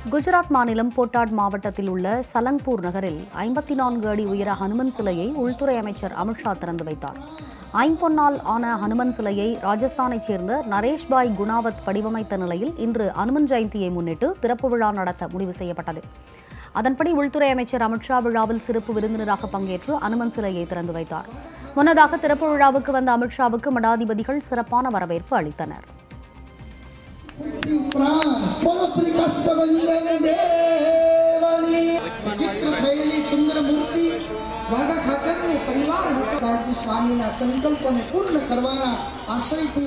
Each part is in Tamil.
குஜராத் மாநிலம் போட்டாட் மாவட்டத்தில் உள்ள சலங்பூர் நகரில் ஐம்பத்தி நான்கு அடி உயர ஹனுமன் சிலையை உள்துறை அமைச்சர் அமித்ஷா திறந்து வைத்தார் ஐம்பொன்னால் ஆன ஹனுமன் சிலையை ராஜஸ்தானைச் சேர்ந்த நரேஷ்பாய் குணாவத் வடிவமைத்த நிலையில் இன்று அனுமன் ஜெயந்தியை முன்னிட்டு திறப்பு விழா நடத்த முடிவு செய்யப்பட்டது அதன்படி உள்துறை அமைச்சர் அமித்ஷா விழாவில் சிறப்பு விருந்தினராக பங்கேற்று அனுமன் சிலையை திறந்து வைத்தார் முன்னதாக திறப்பு விழாவுக்கு வந்த அமித்ஷாவுக்கு மடாதிபதிகள் சிறப்பான வரவேற்பு அளித்தனர் प्राण बोलो श्री कष्टभंजन देवनी चित्र थયેલી સુંદર મૂર્તિ વાડા ખાતરનું પરિવાર સાહેબજી સ્વામીના સંકલ્પને પૂર્ણ કરવાના આશયથી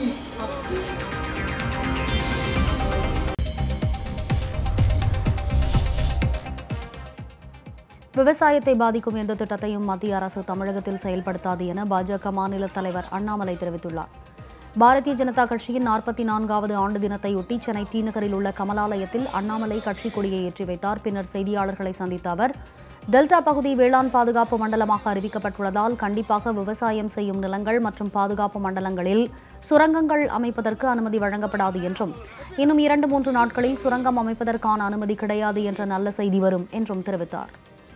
விவசாயத்தை பாதிக்கும் எந்த திட்டத்தையும் மத்திய அரசு தமிழகத்தில் செயல்படுத்தாது என பாஜக மாநில தலைவர் அண்ணாமலை தெரிவித்துள்ளார் பாரதிய ஜனதா கட்சியின் நாற்பத்தி நான்காவது ஆண்டு தினத்தையொட்டி சென்னை டி நகரில் உள்ள கமலாலயத்தில் அண்ணாமலை கட்சி கொடியை ஏற்றி வைத்தார் பின்னர் செய்தியாளர்களை சந்தித்த அவர் டெல்டா பகுதி வேளாண் பாதுகாப்பு மண்டலமாக அறிவிக்கப்பட்டுள்ளதால் கண்டிப்பாக விவசாயம் செய்யும் நிலங்கள் மற்றும் பாதுகாப்பு மண்டலங்களில் சுரங்கங்கள் அமைப்பதற்கு அனுமதி வழங்கப்படாது என்றும் இன்னும் இரண்டு மூன்று நாட்களில் சுரங்கம் அமைப்பதற்கான அனுமதி கிடையாது என்ற நல்ல செய்தி வரும் என்றும் தெரிவித்தார்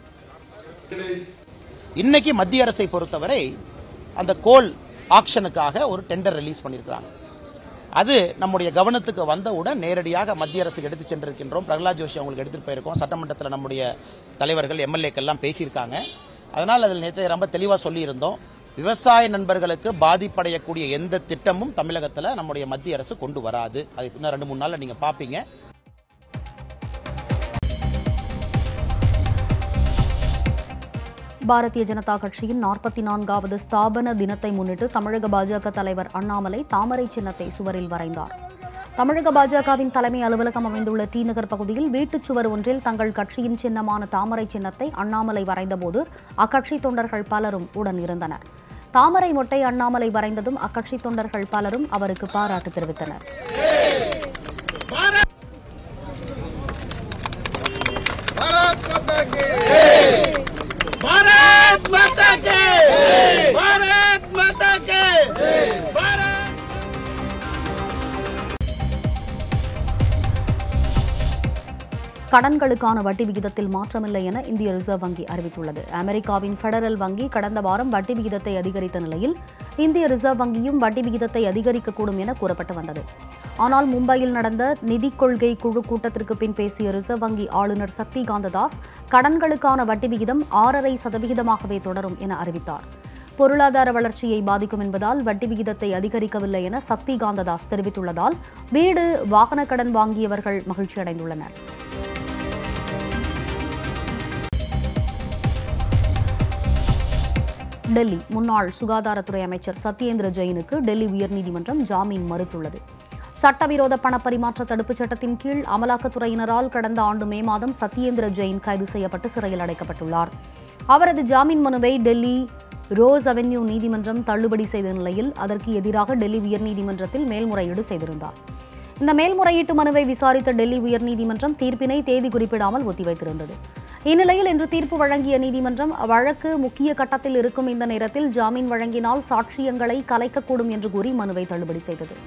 இன்னைக்கு மத்திய அரசை பொறுத்தவரை அந்த கோல் ஆக்ஷனுக்காக ஒரு டெண்டர் ரிலீஸ் பண்ணியிருக்கிறாங்க அது நம்முடைய கவனத்துக்கு வந்தவுடன் நேரடியாக மத்திய அரசுக்கு எடுத்து சென்றிருக்கின்றோம் பிரகலாத் ஜோஷி அவங்களுக்கு எடுத்துட்டு போயிருக்கோம் சட்டமன்றத்தில் நம்முடைய தலைவர்கள் எம்எல்ஏக்கள் எல்லாம் பேசியிருக்காங்க அதனால் அதில் நேற்று ரொம்ப தெளிவாக சொல்லியிருந்தோம் விவசாய நண்பர்களுக்கு பாதிப்படையக்கூடிய எந்த திட்டமும் தமிழகத்தில் நம்முடைய மத்திய அரசு கொண்டு வராது அது இன்னும் ரெண்டு மூணு நாளில் நீங்கள் பார்ப்பீங்க பாரதிய ஜனதா கட்சியின் நாற்பத்தி நான்காவது ஸ்தாபன தினத்தை முன்னிட்டு தமிழக பாஜக தலைவர் அண்ணாமலை தாமரை சின்னத்தை சுவரில் வரைந்தார் தமிழக பாஜகவின் தலைமை அலுவலகம் அமைந்துள்ள டி நகர் பகுதியில் வீட்டுச் சுவர் ஒன்றில் தங்கள் கட்சியின் சின்னமான தாமரை சின்னத்தை அண்ணாமலை வரைந்தபோது அக்கட்சி தொண்டர்கள் பலரும் உடன் இருந்தனர் தாமரை மொட்டை அண்ணாமலை வரைந்ததும் அக்கட்சி தொண்டர்கள் பலரும் அவருக்கு பாராட்டு தெரிவித்தனர் भारत माता के भारत माता के भारत கடன்களுக்கான வட்டி விகிதத்தில் மாற்றமில்லை என இந்திய ரிசர்வ் வங்கி அறிவித்துள்ளது அமெரிக்காவின் ஃபெடரல் வங்கி கடந்த வாரம் வட்டி விகிதத்தை அதிகரித்த நிலையில் இந்திய ரிசர்வ் வங்கியும் வட்டி விகிதத்தை அதிகரிக்கக்கூடும் என கூறப்பட்டு வந்தது ஆனால் மும்பையில் நடந்த நிதிக் கொள்கை குழு கூட்டத்திற்கு பின் பேசிய ரிசர்வ் வங்கி ஆளுநர் சக்தி காந்ததாஸ் கடன்களுக்கான வட்டி விகிதம் ஆறரை சதவிகிதமாகவே தொடரும் என அறிவித்தார் பொருளாதார வளர்ச்சியை பாதிக்கும் என்பதால் வட்டி விகிதத்தை அதிகரிக்கவில்லை என சக்தி காந்ததாஸ் தெரிவித்துள்ளதால் வீடு வாகன கடன் வாங்கியவர்கள் மகிழ்ச்சியடைந்துள்ளனர் டெல்லி முன்னாள் சுகாதாரத்துறை அமைச்சர் சத்யேந்திர ஜெயினுக்கு டெல்லி உயர்நீதிமன்றம் ஜாமீன் மறுத்துள்ளது சட்டவிரோத பணப்பரிமாற்ற தடுப்புச் சட்டத்தின் கீழ் அமலாக்கத்துறையினரால் கடந்த ஆண்டு மே மாதம் சத்யேந்திர ஜெயின் கைது செய்யப்பட்டு சிறையில் அடைக்கப்பட்டுள்ளார் அவரது ஜாமீன் மனுவை டெல்லி ரோஸ் அவென்யூ நீதிமன்றம் தள்ளுபடி செய்த நிலையில் அதற்கு எதிராக டெல்லி உயர்நீதிமன்றத்தில் மேல்முறையீடு செய்திருந்தார் இந்த மேல்முறையீட்டு மனுவை விசாரித்த டெல்லி உயர்நீதிமன்றம் தீர்ப்பினை தேதி குறிப்பிடாமல் ஒத்திவைத்திருந்தது இந்நிலையில் இன்று தீர்ப்பு வழங்கிய நீதிமன்றம் வழக்கு முக்கிய கட்டத்தில் இருக்கும் இந்த நேரத்தில் ஜாமீன் வழங்கினால் சாட்சியங்களை கலைக்கக்கூடும் என்று கூறி மனுவை தள்ளுபடி செய்தது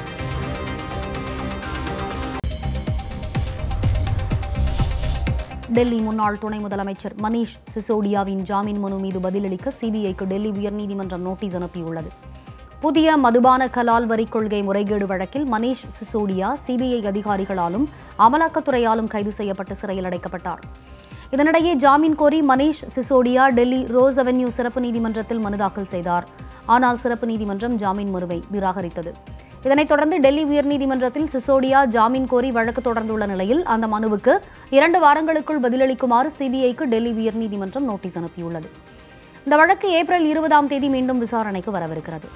டெல்லி முன்னாள் துணை முதலமைச்சர் மணீஷ் சிசோடியாவின் ஜாமீன் மனு மீது பதிலளிக்க சிபிஐக்கு டெல்லி உயர்நீதிமன்றம் நோட்டீஸ் அனுப்பியுள்ளது புதிய மதுபான கலால் வரி கொள்கை முறைகேடு வழக்கில் மணீஷ் சிசோடியா சிபிஐ அதிகாரிகளாலும் அமலாக்கத்துறையாலும் கைது செய்யப்பட்டு சிறையில் அடைக்கப்பட்டார் இதனிடையே ஜாமீன் கோரி மணீஷ் சிசோடியா டெல்லி ரோஸ் அவென்யூ சிறப்பு நீதிமன்றத்தில் மனு தாக்கல் செய்தார் ஆனால் சிறப்பு நீதிமன்றம் ஜாமீன் மனுவை நிராகரித்தது இதனைத் தொடர்ந்து டெல்லி உயர்நீதிமன்றத்தில் சிசோடியா ஜாமீன் கோரி வழக்கு தொடர்ந்துள்ள நிலையில் அந்த மனுவுக்கு இரண்டு வாரங்களுக்குள் பதிலளிக்குமாறு சிபிஐக்கு டெல்லி உயர்நீதிமன்றம் நோட்டீஸ் அனுப்பியுள்ளது இந்த வழக்கு ஏப்ரல் இருபதாம் தேதி மீண்டும் விசாரணைக்கு வரவிருக்கிறது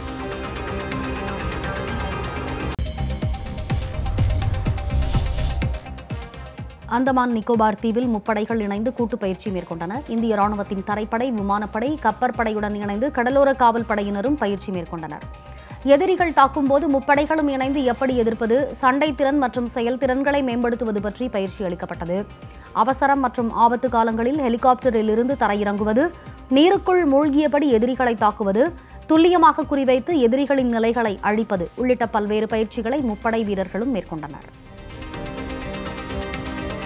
அந்தமான் நிக்கோபார் தீவில் முப்படைகள் இணைந்து கூட்டு பயிற்சி மேற்கொண்டன இந்திய ராணுவத்தின் தரைப்படை விமானப்படை கப்பற்படையுடன் இணைந்து கடலோர காவல் படையினரும் பயிற்சி மேற்கொண்டனர் எதிரிகள் தாக்கும்போது முப்படைகளும் இணைந்து எப்படி எதிர்ப்பது சண்டை திறன் மற்றும் செயல்திறன்களை மேம்படுத்துவது பற்றி பயிற்சி அளிக்கப்பட்டது அவசரம் மற்றும் ஆபத்து காலங்களில் ஹெலிகாப்டரில் இருந்து தரையிறங்குவது நீருக்குள் மூழ்கியபடி எதிரிகளை தாக்குவது துல்லியமாக குறிவைத்து எதிரிகளின் நிலைகளை அழிப்பது உள்ளிட்ட பல்வேறு பயிற்சிகளை முப்படை வீரர்களும் மேற்கொண்டனர்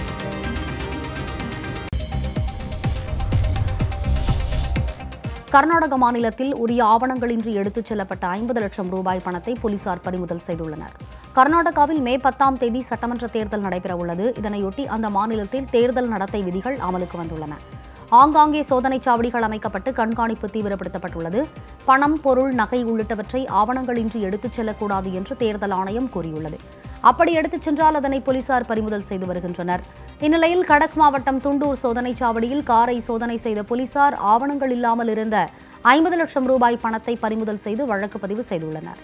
கர்நாடக மாநிலத்தில் உரிய ஆவணங்களின்றி எடுத்துச் செல்லப்பட்ட ஐம்பது லட்சம் ரூபாய் பணத்தை போலீசார் பறிமுதல் செய்துள்ளனர் கர்நாடகாவில் மே பத்தாம் தேதி சட்டமன்ற தேர்தல் நடைபெறவுள்ளது இதனையொட்டி அந்த மாநிலத்தில் தேர்தல் நடத்தை விதிகள் அமலுக்கு வந்துள்ளன ஆங்காங்கே சோதனைச் சாவடிகள் அமைக்கப்பட்டு கண்காணிப்பு தீவிரப்படுத்தப்பட்டுள்ளது பணம் பொருள் நகை உள்ளிட்டவற்றை ஆவணங்களின்றி எடுத்துச் செல்லக்கூடாது என்று தேர்தல் ஆணையம் கூறியுள்ளது அப்படி எடுத்துச் சென்றால் அதனை போலீசார் பறிமுதல் செய்து வருகின்றனர் இந்நிலையில் கடக் மாவட்டம் துண்டூர் சோதனைச் சாவடியில் காரை சோதனை செய்த போலீசார் ஆவணங்கள் இல்லாமல் இருந்த ஐம்பது லட்சம் ரூபாய் பணத்தை பறிமுதல் செய்து வழக்கு பதிவு செய்துள்ளனர்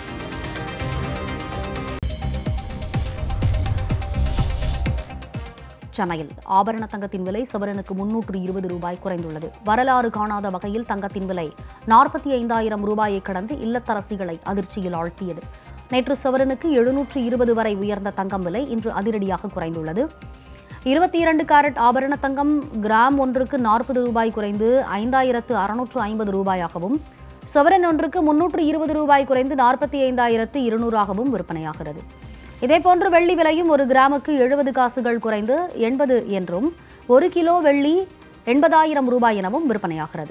சென்னையில் ஆபரண தங்கத்தின் விலை சவரனுக்கு முன்னூற்று இருபது ரூபாய் குறைந்துள்ளது வரலாறு காணாத வகையில் தங்கத்தின் விலை நாற்பத்தி ஐந்தாயிரம் ரூபாயை கடந்து இல்லத்தரசிகளை அதிர்ச்சியில் ஆழ்த்தியது நேற்று சவரனுக்கு எழுநூற்று இருபது வரை உயர்ந்த தங்கம் விலை இன்று அதிரடியாக குறைந்துள்ளது இருபத்தி இரண்டு கேரட் ஆபரண தங்கம் கிராம் ஒன்றுக்கு நாற்பது ரூபாய் குறைந்து ஐந்தாயிரத்து அறுநூற்று ஐம்பது ரூபாயாகவும் சவரன் ஒன்றுக்கு முன்னூற்று இருபது ரூபாய் குறைந்து நாற்பத்தி ஐந்தாயிரத்து இருநூறாகவும் விற்பனையாகிறது இதேபோன்று வெள்ளி விலையும் ஒரு கிராமுக்கு எழுபது காசுகள் குறைந்து எண்பது என்றும் ஒரு கிலோ வெள்ளி எண்பதாயிரம் ரூபாய் எனவும் விற்பனையாகிறது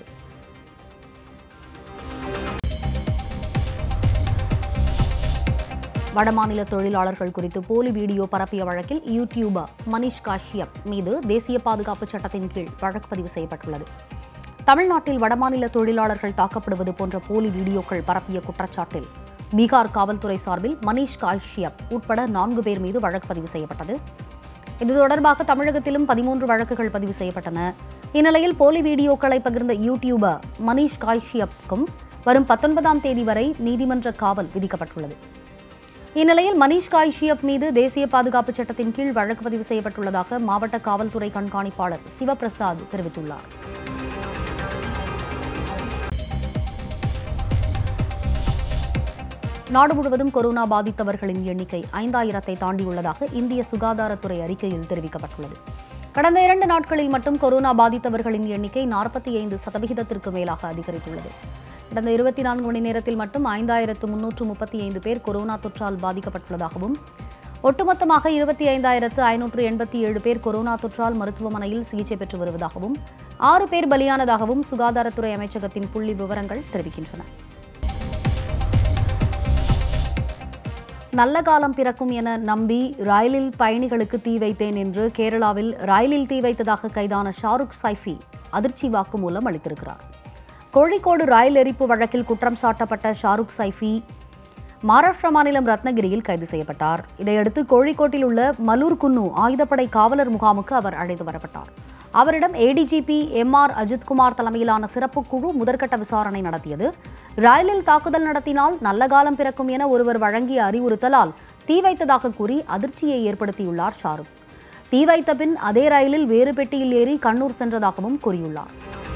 வடமாநில தொழிலாளர்கள் குறித்து போலி வீடியோ பரப்பிய வழக்கில் யூடியூபர் மனிஷ் காஷ்யப் மீது தேசிய பாதுகாப்பு சட்டத்தின் கீழ் வழக்கு பதிவு செய்யப்பட்டுள்ளது தமிழ்நாட்டில் வடமாநில தொழிலாளர்கள் தாக்கப்படுவது போன்ற போலி வீடியோக்கள் பரப்பிய குற்றச்சாட்டில் பீகார் காவல்துறை சார்பில் மனிஷ் காஷ்யப் உட்பட நான்கு பேர் மீது வழக்கு பதிவு செய்யப்பட்டது இது தொடர்பாக தமிழகத்திலும் பதிமூன்று வழக்குகள் பதிவு செய்யப்பட்டன இந்நிலையில் போலி வீடியோக்களை பகிர்ந்த யூடியூபர் மனிஷ் காஷ்யப்க்கும் வரும் பத்தொன்பதாம் தேதி வரை நீதிமன்ற காவல் விதிக்கப்பட்டுள்ளது இந்நிலையில் மனிஷ் காய்ஷியப் மீது தேசிய பாதுகாப்பு சட்டத்தின் கீழ் வழக்கு பதிவு செய்யப்பட்டுள்ளதாக மாவட்ட காவல்துறை கண்காணிப்பாளர் சிவபிரசாத் தெரிவித்துள்ளார் நாடு முழுவதும் கொரோனா பாதித்தவர்களின் எண்ணிக்கை ஐந்தாயிரத்தை தாண்டியுள்ளதாக இந்திய சுகாதாரத்துறை அறிக்கையில் தெரிவிக்கப்பட்டுள்ளது கடந்த இரண்டு நாட்களில் மட்டும் கொரோனா பாதித்தவர்களின் எண்ணிக்கை நாற்பத்தி ஐந்து சதவிகிதத்திற்கு மேலாக அதிகரித்துள்ளது கடந்த இருபத்தி நான்கு மணி நேரத்தில் மட்டும் ஐந்தாயிரத்து முன்னூற்று முப்பத்தி ஐந்து பேர் கொரோனா தொற்றால் பாதிக்கப்பட்டுள்ளதாகவும் ஒட்டுமொத்தமாக இருபத்தி ஐந்தாயிரத்து ஐநூற்று எண்பத்தி ஏழு பேர் கொரோனா தொற்றால் மருத்துவமனையில் சிகிச்சை பெற்று வருவதாகவும் ஆறு பேர் பலியானதாகவும் சுகாதாரத்துறை அமைச்சகத்தின் புள்ளி விவரங்கள் தெரிவிக்கின்றன நல்ல காலம் பிறக்கும் என நம்பி ரயிலில் பயணிகளுக்கு தீ வைத்தேன் என்று கேரளாவில் ரயிலில் தீ வைத்ததாக கைதான ஷாருக் சைஃபி அதிர்ச்சி வாக்குமூலம் அளித்திருக்கிறார் கோழிக்கோடு ரயில் எரிப்பு வழக்கில் குற்றம் சாட்டப்பட்ட ஷாருக் சைஃபி மகாராஷ்டிரா மாநிலம் ரத்னகிரியில் கைது செய்யப்பட்டார் இதையடுத்து கோழிக்கோட்டில் உள்ள மலூர் குன்னு ஆயுதப்படை காவலர் முகாமுக்கு அவர் அழைத்து வரப்பட்டார் அவரிடம் ஏடிஜிபி எம் ஆர் அஜித்குமார் தலைமையிலான சிறப்பு குழு முதற்கட்ட விசாரணை நடத்தியது ரயிலில் தாக்குதல் நடத்தினால் நல்ல காலம் பிறக்கும் என ஒருவர் வழங்கிய அறிவுறுத்தலால் தீ வைத்ததாக கூறி அதிர்ச்சியை ஏற்படுத்தியுள்ளார் ஷாருக் தீ வைத்த பின் அதே ரயிலில் வேறு பெட்டியில் ஏறி கண்ணூர் சென்றதாகவும் கூறியுள்ளார்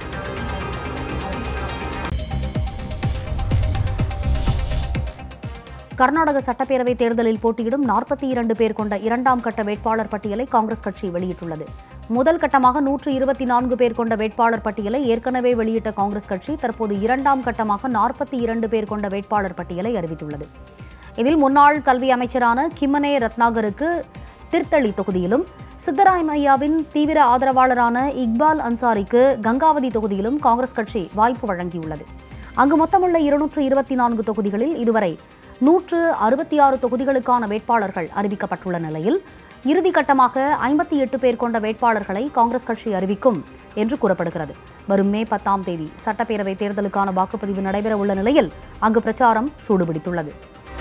கர்நாடக சட்டப்பேரவை தேர்தலில் போட்டியிடும் நாற்பத்தி இரண்டு பேர் கொண்ட இரண்டாம் கட்ட வேட்பாளர் பட்டியலை காங்கிரஸ் கட்சி வெளியிட்டுள்ளது முதல் கட்டமாக நூற்று இருபத்தி நான்கு பேர் கொண்ட வேட்பாளர் பட்டியலை ஏற்கனவே வெளியிட்ட காங்கிரஸ் கட்சி தற்போது இரண்டாம் கட்டமாக நாற்பத்தி இரண்டு பேர் கொண்ட வேட்பாளர் பட்டியலை அறிவித்துள்ளது இதில் முன்னாள் கல்வி அமைச்சரான கிம்மனே ரத்னாகருக்கு திருத்தளி தொகுதியிலும் சித்தராமையாவின் தீவிர ஆதரவாளரான இக்பால் அன்சாரிக்கு கங்காவதி தொகுதியிலும் காங்கிரஸ் கட்சி வாய்ப்பு வழங்கியுள்ளது அங்கு மொத்தமுள்ள இருநூற்று இருபத்தி நான்கு தொகுதிகளில் இதுவரை நூற்று அறுபத்தி ஆறு தொகுதிகளுக்கான வேட்பாளர்கள் அறிவிக்கப்பட்டுள்ள நிலையில் இறுதிக்கட்டமாக ஐம்பத்தி எட்டு பேர் கொண்ட வேட்பாளர்களை காங்கிரஸ் கட்சி அறிவிக்கும் என்று கூறப்படுகிறது வரும் மே பத்தாம் தேதி சட்டப்பேரவை தேர்தலுக்கான வாக்குப்பதிவு நடைபெறவுள்ள நிலையில் அங்கு பிரச்சாரம் சூடுபிடித்துள்ளது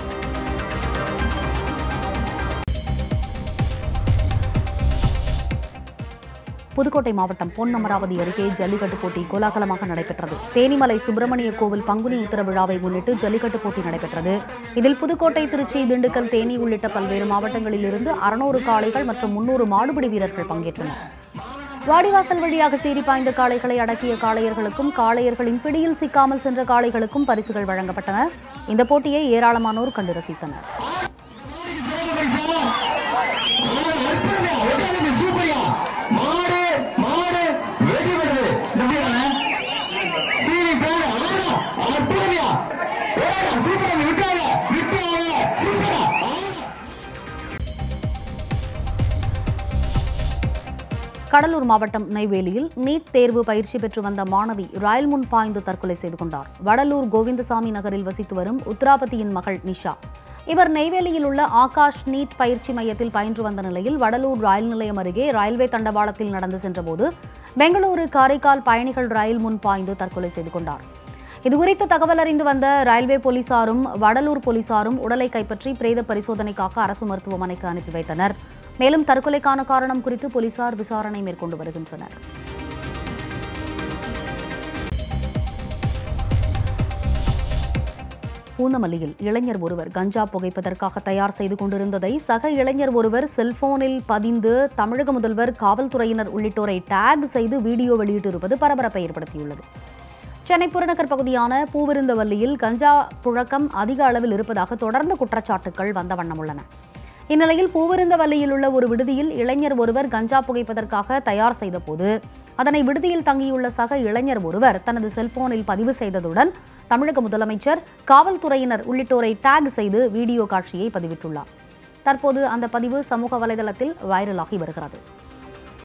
புதுக்கோட்டை மாவட்டம் பொன்னமராவதி அருகே ஜல்லிக்கட்டு போட்டி கோலாகலமாக நடைபெற்றது தேனிமலை சுப்பிரமணிய கோவில் பங்குனி உத்தர விழாவை முன்னிட்டு ஜல்லிக்கட்டு போட்டி நடைபெற்றது இதில் புதுக்கோட்டை திருச்சி திண்டுக்கல் தேனி உள்ளிட்ட பல்வேறு மாவட்டங்களில் இருந்து அறுநூறு காளைகள் மற்றும் முன்னூறு மாடுபிடி வீரர்கள் பங்கேற்றனர் வாடிவாசல் வழியாக சீறி பாய்ந்த காளைகளை அடக்கிய காளையர்களுக்கும் காளையர்களின் பிடியில் சிக்காமல் சென்ற காளைகளுக்கும் பரிசுகள் வழங்கப்பட்டன இந்த போட்டியை ஏராளமானோர் கண்டு ரசித்தனர் மாடு மாடு வெடி வருது சீனி பேரு அற்புதமியா ஓடா சூப்பரா விட்டாங்க விட்டாங்க சூப்பரா கடலூர் மாவட்டம் நெய்வேலியில் நீட் தேர்வு பயிற்சி பெற்று வந்த மாணவி ரயில் முன் பாய்ந்து தற்கொலை செய்து கொண்டார் வடலூர் கோவிந்தசாமி நகரில் வசித்து வரும் உத்ராபதியின் மகள் நிஷா இவர் நெய்வேலியில் உள்ள ஆகாஷ் நீட் பயிற்சி மையத்தில் பயின்று வந்த நிலையில் வடலூர் ரயில் நிலையம் அருகே ரயில்வே தண்டவாளத்தில் நடந்து சென்றபோது பெங்களூரு காரைக்கால் பயணிகள் ரயில் முன் பாய்ந்து தற்கொலை செய்து கொண்டார் இதுகுறித்து தகவல் அறிந்து வந்த ரயில்வே போலீசாரும் வடலூர் போலீசாரும் உடலை கைப்பற்றி பிரேத பரிசோதனைக்காக அரசு மருத்துவமனைக்கு அனுப்பி வைத்தனர் மேலும் தற்கொலைக்கான காரணம் குறித்து போலீசார் விசாரணை மேற்கொண்டு வருகின்றனர் பூந்தமல்லியில் இளைஞர் ஒருவர் கஞ்சா புகைப்பதற்காக தயார் செய்து கொண்டிருந்ததை சக இளைஞர் ஒருவர் செல்போனில் பதிந்து தமிழக முதல்வர் காவல்துறையினர் உள்ளிட்டோரை டேக் செய்து வீடியோ வெளியிட்டிருப்பது பரபரப்பை ஏற்படுத்தியுள்ளது சென்னை புறநகர் பகுதியான பூவிருந்தவல்லியில் கஞ்சா புழக்கம் அதிக அளவில் இருப்பதாக தொடர்ந்து குற்றச்சாட்டுகள் வந்த வண்ணம் உள்ளன இந்நிலையில் பூவிருந்தவல்லியில் உள்ள ஒரு விடுதியில் இளைஞர் ஒருவர் கஞ்சா புகைப்பதற்காக தயார் செய்தபோது அதனை விடுதியில் தங்கியுள்ள சக இளைஞர் ஒருவர் தனது செல்போனில் பதிவு செய்ததுடன் தமிழக முதலமைச்சர் காவல்துறையினர் உள்ளிட்டோரை டேக் செய்து வீடியோ காட்சியை பதிவிட்டுள்ளார் தற்போது அந்த பதிவு சமூக வலைதளத்தில் வைரலாகி வருகிறது